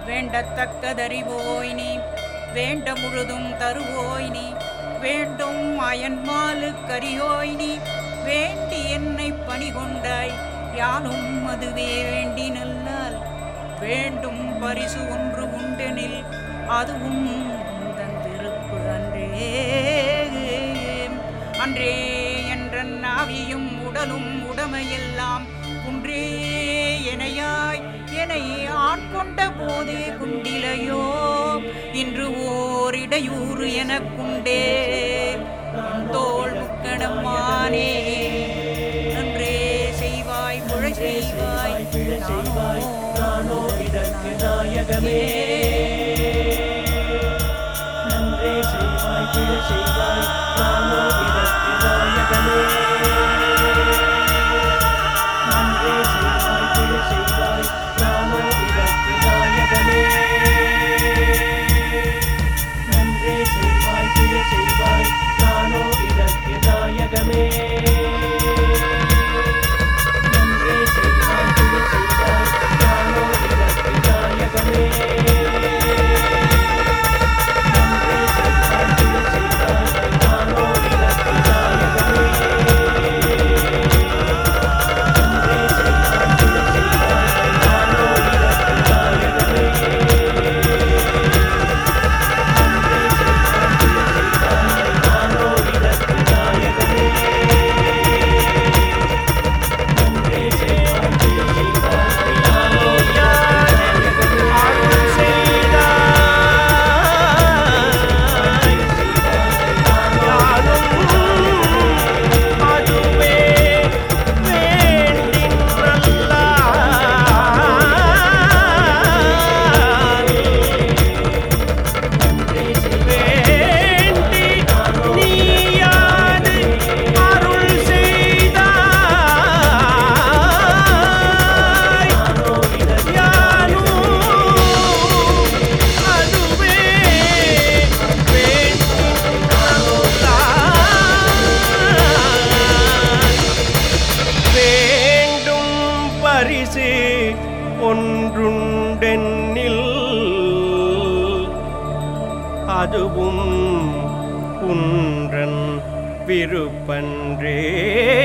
வேண்டத்தக்கதறிவோய் நீ வேண்ட முழுதும் தருவோய் நீ வேண்டும் அயன்மாலு கரியோய் நீ வேண்டி என்னை பணிகொண்டாய் யானும் அதுவே வேண்டி நல்லால் வேண்டும் பரிசு ஒன்று உண்டெனில் அதுவும் உந்தன் திருப்பு அன்றே அன்றே என்ற நாவியும் உடலும் உடமையெல்லாம் குன்றே எனையாய் என்னை ஆட்கொண்ட போதே குண்டிலையோ இன்று ஓர் இடையூறு எனக்குண்டே உன் தோள் முக்கணமானே நன்றே செய்வாய் முழை செய்வாய் செய்வாய் நானோ இதற்கு நாயகமே நன்றே செய்வாய் பிழை செய்வாய் நானோ இதற்கு நாயகமே நன்றே செய்வாய் பிழை செய்வாய் நானோ இதற்கு நாயகமே நன்றே செய்வாய் பிழை செய்வாய் நானோ இதற்கு நாயகமே நன்றே செய்வாய் பிழை செய்வாய் நானோ இதற்கு நாயகமே நன்றே செய்வாய் பிழை செய்வாய் நானோ இதற்கு நாயகமே நன்றே செய்வாய் பிழை செய்வாய் நானோ இதற்கு நாயகமே நன்றே செய்வாய் பிழை செய்வாய் நானோ இதற்கு நாயகமே நன்றே செய்வாய் பிழை செய்வாய் நானோ இதற்கு நாயகமே வேண்டும் பரிசு ஒன்றுண்டென்னில் அதுவும் குன்றன் விருப்பன்றே